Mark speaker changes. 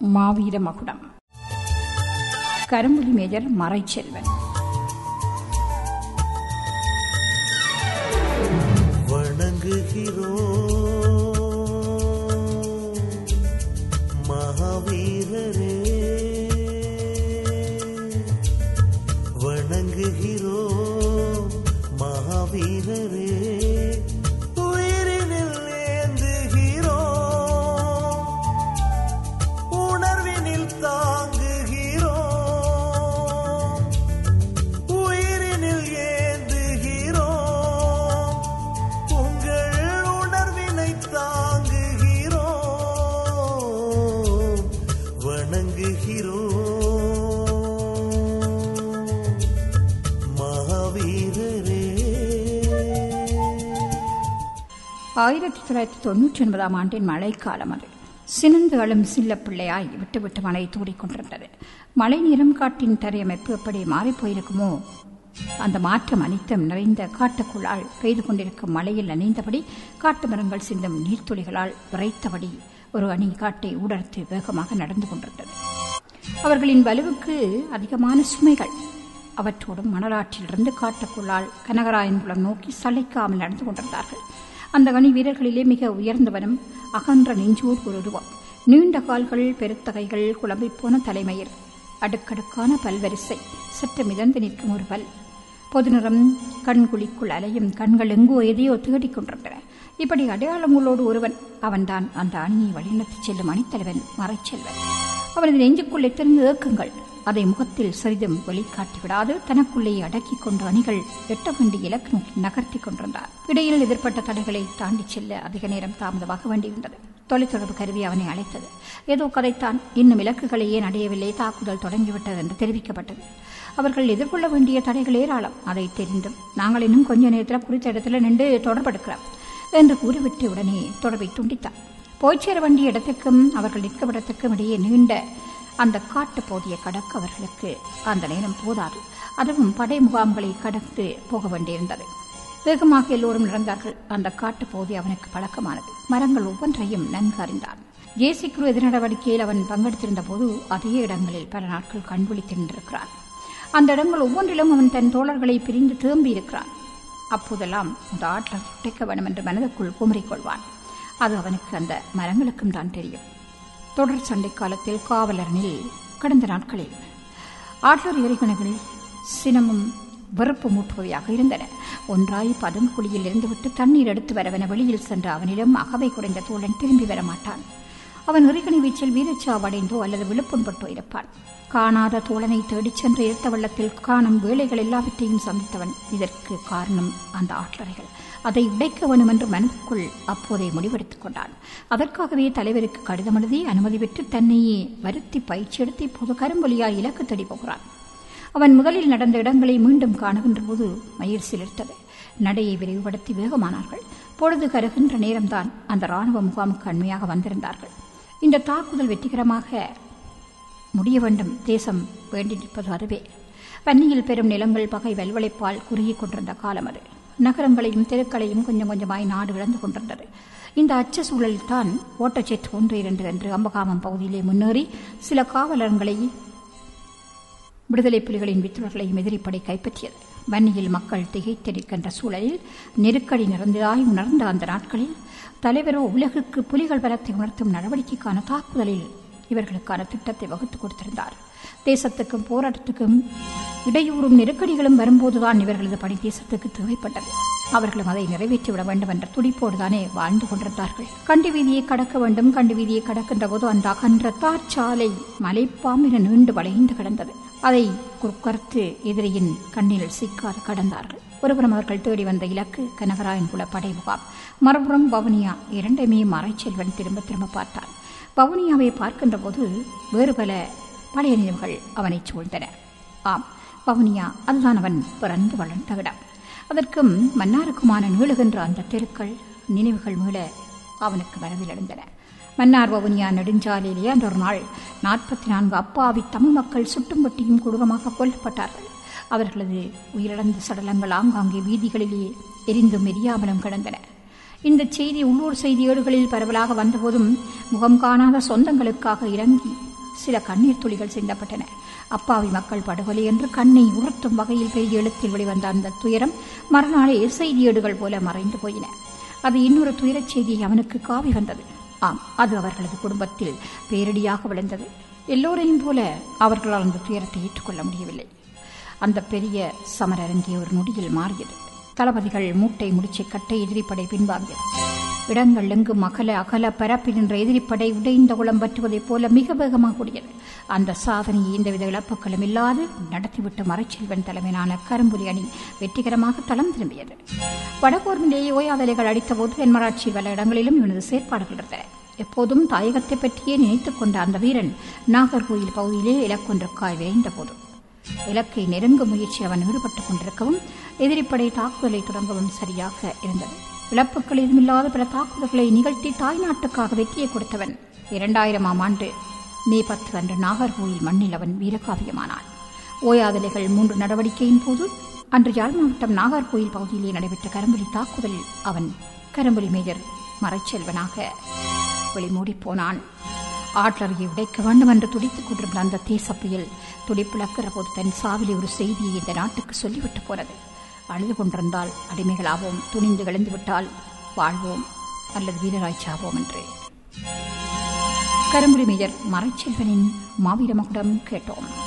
Speaker 1: மாவீர மகுடம் கரும்புலி மேஜர் மறைச்செல்வன்
Speaker 2: வணங்குகிறோம் மகாவீரரே வணங்குகிறோம் மகாவீரரே உயிரினில் ஏந்துகிறோம் உணர்வினில் தாங்குகிறோம் உயிரினில் ஏந்துகிறோம் உங்கள் உணர்வினை தாங்குகிறோம் வணங்குகிறோம் மகாவீரரே
Speaker 1: ஆயிரத்தி தொள்ளாயிரத்தி தொன்னூற்றி ஒன்பதாம் ஆண்டின் மழைக்காலம் அது சினந்து அழும் சில்ல பிள்ளையாய் விட்டு விட்டு மழை தூறிக்கொண்டிருந்தது மழை நிறம் காட்டின் தரையமைப்பு எப்படி மாறிப் போயிருக்குமோ அந்த மாற்றம் அனைத்தும் நிறைந்த காட்டுக்குள்ளால் பெய்து கொண்டிருக்கும் மழையில் நனைந்தபடி காட்டு மரங்கள் சிந்தும் நீர்த்துளிகளால் விரைத்தபடி ஒரு அணி காட்டை ஊடர்த்து வேகமாக நடந்து கொண்டிருந்தது அவர்களின் வலுவுக்கு அதிகமான சுமைகள் அவற்றோடும் மணலாற்றிலிருந்து காட்டுக்குள்ளால் கனகராயன்குளம் நோக்கி சளைக்காமல் நடந்து கொண்டிருந்தார்கள் அந்த அணி வீரர்களிலே மிக உயர்ந்தவனும் அகன்ற நெஞ்சோர் ஒரு உருவம் நீண்ட கால்கள் பெருத்த கைகள் குழம்பிப் போன தலைமயிர் அடுக்கடுக்கான பல்வரிசை சற்று மிதந்து நிற்கும் ஒரு பல் பொது நிறம் கண்குழிக்குள் அலையும் கண்கள் எங்கோ எதையோ தேடிக் கொண்டிருந்தன இப்படி அடையாளங்களோடு ஒருவன் அவன்தான் அந்த அணியை வழிநடத்திச் செல்லும் அணித்தலைவன் மறைச்செல்வன் அவனது நெஞ்சுக்குள் எத்தனை ஏக்கங்கள் அதை முகத்தில் சிறிதும் வெளிக்காட்டி விடாது தனக்குள்ளேயே அடக்கிக் கொண்டு அணிகள் எட்ட வேண்டிய இலக்கு நோக்கி நகர்த்தி கொண்டிருந்தார் இடையில் எதிர்ப்பட்ட தடைகளை தாண்டிச் செல்ல அதிக நேரம் தாமதமாக வேண்டியிருந்தது தொலைத்தொடர்பு கருவி அவனை அழைத்தது ஏதோ கதைத்தான் இன்னும் இலக்குகளை ஏன் அடையவில்லை தாக்குதல் தொடங்கிவிட்டது என்று தெரிவிக்கப்பட்டது அவர்கள் எதிர்கொள்ள வேண்டிய தடைகள் ஏராளம் அதை தெரிந்தும் நாங்கள் இன்னும் கொஞ்ச நேரத்தில் குறித்த இடத்துல நின்று தொடர்பெடுக்கிறோம் என்று கூறிவிட்டு உடனே தொடர்பை துண்டித்தார் போய்ச் சேர வேண்டிய இடத்துக்கும் அவர்கள் நிற்கும் இடத்துக்கும் இடையே நீண்ட அந்த காட்டு போதிய கடக்க அவர்களுக்கு அந்த நேரம் போதாது அதுவும் படை முகாம்களை கடந்து போக வேண்டியிருந்தது வேகமாக எல்லோரும் நடந்தார்கள் அந்த காட்டு போதி அவனுக்கு பழக்கமானது மரங்கள் ஒவ்வொன்றையும் நன்கு அறிந்தான் ஜேசிக்குரு எதிர் நடவடிக்கையில் அவன் பங்கெடுத்திருந்த போது அதே இடங்களில் பல நாட்கள் கண்விழித்து நின்றிருக்கிறான் அந்த இடங்கள் ஒவ்வொன்றிலும் அவன் தன் தோழர்களை பிரிந்து திரும்பி இருக்கிறான் அப்போதெல்லாம் அந்த ஆற்றல் சுட்டைக்க வேண்டும் என்று மனதுக்குள் குமரிக் கொள்வான் அது அவனுக்கு அந்த மரங்களுக்கும் தான் தெரியும் தொடர் சண்டை காலத்தில் காவலரனில் கடந்த நாட்களில் ஆற்றல் எரிகணைகள் சினமும் வெறுப்பு மூட்டுபவையாக இருந்தன ஒன்றாய் பதுங்குழியில் இருந்துவிட்டு தண்ணீர் எடுத்து வரவென வெளியில் சென்ற அவனிடம் அகவை குறைந்த தோழன் திரும்பி வர மாட்டான் அவன் எறிகணை வீச்சில் வீரச்சாவடைந்தோ அல்லது விழுப்புண்பட்டோ இருப்பான் காணாத தோழனை தேடிச் சென்று இருத்த வெள்ளத்தில் காணும் வேலைகள் எல்லாவற்றையும் சந்தித்தவன் இதற்கு காரணம் அந்த ஆற்றலைகள் அதை உடைக்க வேண்டும் என்று மனதுக்குள் அப்போதே முடிவெடுத்துக் கொண்டான் அதற்காகவே தலைவருக்கு கடிதம் எழுதி அனுமதி பெற்று தன்னையே வருத்தி பயிற்சி எடுத்து இப்போது கரும்பொலியால் இலக்கு தேடி போகிறான் அவன் முதலில் நடந்த இடங்களை மீண்டும் காணுகின்ற போது மயிர் சிலிர்த்தது நடையை விரிவுபடுத்தி வேகமானார்கள் பொழுது கருகின்ற நேரம்தான் அந்த ராணுவ முகாமுக்கு அண்மையாக வந்திருந்தார்கள் இந்த தாக்குதல் வெற்றிகரமாக முடிய வேண்டும் தேசம் வேண்டி நிற்பது அதுவே வன்னியில் பெரும் நிலங்கள் பகை வெல்வளைப்பால் குறுகிக் கொண்டிருந்த காலம் அது நகரங்களையும் தெருக்களையும் கொஞ்சம் கொஞ்சமாய் நாடு இழந்து கொண்டிருந்தது இந்த அச்ச சூழலில் தான் ஓட்டச்செட் ஒன்று இரண்டு என்று அம்பகாமம் பகுதியிலே முன்னேறி சில காவலர்களை விடுதலை புலிகளின் வித்துடர்களையும் எதிரிப்படை கைப்பற்றியது வன்னியில் மக்கள் திகைத்திருக்கின்ற சூழலில் நெருக்கடி நிறைந்ததாய் உணர்ந்த அந்த நாட்களில் தலைவரோ உலகுக்கு புலிகள் பலத்தை உணர்த்தும் நடவடிக்கைக்கான தாக்குதலில் இவர்களுக்கான திட்டத்தை வகுத்துக் கொடுத்திருந்தார் தேசத்துக்கும் போராட்டத்துக்கும் இடையூறும் நெருக்கடிகளும் வரும்போதுதான் இவர்களது பணி தேசத்துக்கு தேவைப்பட்டது அவர்களும் அதை நிறைவேற்றிவிட வேண்டும் என்ற துடிப்போடுதானே வாழ்ந்து கொண்டிருந்தார்கள் கண்டி வீதியை கடக்க வேண்டும் கண்டி வீதியை கடக்கின்ற போது அந்த அகன்ற தார்ச்சாலை மலைப்பாம்பின நீண்டு வளைந்து கிடந்தது அதை குறுக்கறுத்து எதிரியின் கண்ணில் சிக்காது கடந்தார்கள் ஒருபுறம் அவர்கள் தேடி வந்த இலக்கு கனகராயன் குல படை முகாம் மறுபுறம் வவுனியா இரண்டையுமே மறைச்செல்வன் திரும்ப திரும்ப பார்த்தான் வவுனியாவை பார்க்கின்ற போது வேறு பல பழைய நினைவுகள் அவனை சூழ்ந்தன ஆம் வவுனியா அதுதான் அவன் பிறந்து வளர்ந்த இடம் அதற்கும் மன்னாருக்குமான நீளுகின்ற அந்த தெருக்கள் நினைவுகள் மீள அவனுக்கு மனதில் எழுந்தன மன்னார் வவுனியா நெடுஞ்சாலையிலே அன்ற ஒரு நாள் நாற்பத்தி நான்கு அப்பாவி தமிழ் மக்கள் சுட்டும் வெட்டியும் கொடூரமாக கொல்லப்பட்டார்கள் அவர்களது உயிரிழந்த சடலங்கள் ஆங்காங்கே வீதிகளிலே எரிந்தும் எரியாமலும் கிடந்தன இந்த செய்தி உள்ளூர் செய்தி ஏடுகளில் பரவலாக வந்தபோதும் முகம் காணாத சொந்தங்களுக்காக இறங்கி சில கண்ணீர் துளிகள் சிந்தப்பட்டன அப்பாவி மக்கள் படுகொலை என்று கண்ணை உறுத்தும் வகையில் பெரிய எழுத்தில் வெளிவந்த அந்த துயரம் மறுநாளே செய்தியேடுகள் போல மறைந்து போயின அது இன்னொரு துயரச் செய்தி அவனுக்கு காவி வந்தது ஆம் அது அவர்களது குடும்பத்தில் பேரடியாக விளைந்தது எல்லோரையும் போல அவர்களால் அந்த துயரத்தை ஏற்றுக்கொள்ள முடியவில்லை அந்த பெரிய சமரரங்கே ஒரு நொடியில் மாறியது தளபதிகள் மூட்டை முடிச்சை கட்டை எதிரிப்படை பின்வாங்கியது இடங்கள் எங்கும் அகல அகல பரப்பில் நின்ற எதிரிப்படை உடைந்த குளம் பற்றுவதைப் போல மிக வேகமாக கூடியது அந்த சாதனையை எந்தவித இழப்புகளும் இல்லாது நடத்திவிட்டு மறைச்செல்வன் தலைமையிலான கரும்புலி அணி வெற்றிகரமாக தளம் திரும்பியது வடகோர்மிலேயே ஓயாதலைகள் அடித்தபோது தென்மராட்சி பல இடங்களிலும் இவனது செயற்பாடுகள் இருந்தன எப்போதும் தாயகத்தை பற்றியே நினைத்துக் கொண்ட அந்த வீரன் நாகர்கோயில் பகுதியிலே இலக்கொன்றுக்காய் விரைந்த போது இலக்கை நெருங்கும் முயற்சி அவன் ஈடுபட்டுக் கொண்டிருக்கவும் எதிரிப்படை தாக்குதலை தொடங்கவும் சரியாக இருந்தது இழப்புகள் எதுவுமில்லாத பல தாக்குதல்களை நிகழ்த்தி தாய் நாட்டுக்காக வெற்றியை கொடுத்தவன் இரண்டாயிரமாம் ஆண்டு மே பத்து அன்று நாகர்கோயில் மண்ணில் அவன் வீரகாவியமானான் ஓயாதலைகள் மூன்று நடவடிக்கையின் போது அன்று யாழ் மாவட்டம் நாகர்கோயில் பகுதியிலே நடைபெற்ற கரும்புலி தாக்குதலில் அவன் கரும்புலி மேஜர் மறைச்செல்வனாக வெளிமூடி போனான் ஆற்றறியை உடைக்க வேண்டும் என்று துடித்துக் கொண்டிருந்த அந்த தேசப்புயல் துடிப்பிழக்கிற போது தன் சாவிலே ஒரு செய்தியை இந்த நாட்டுக்கு சொல்லிவிட்டு போனது அழுது கொண்டிருந்தால் அடிமைகளாவோம் துணிந்து விழுந்து விட்டால் வாழ்வோம் அல்லது வீரராய்ச்சாவோம் என்று கரும்புரி மேஜர் மறைச்செல்வனின் மாவீர மகுடம் கேட்டோம்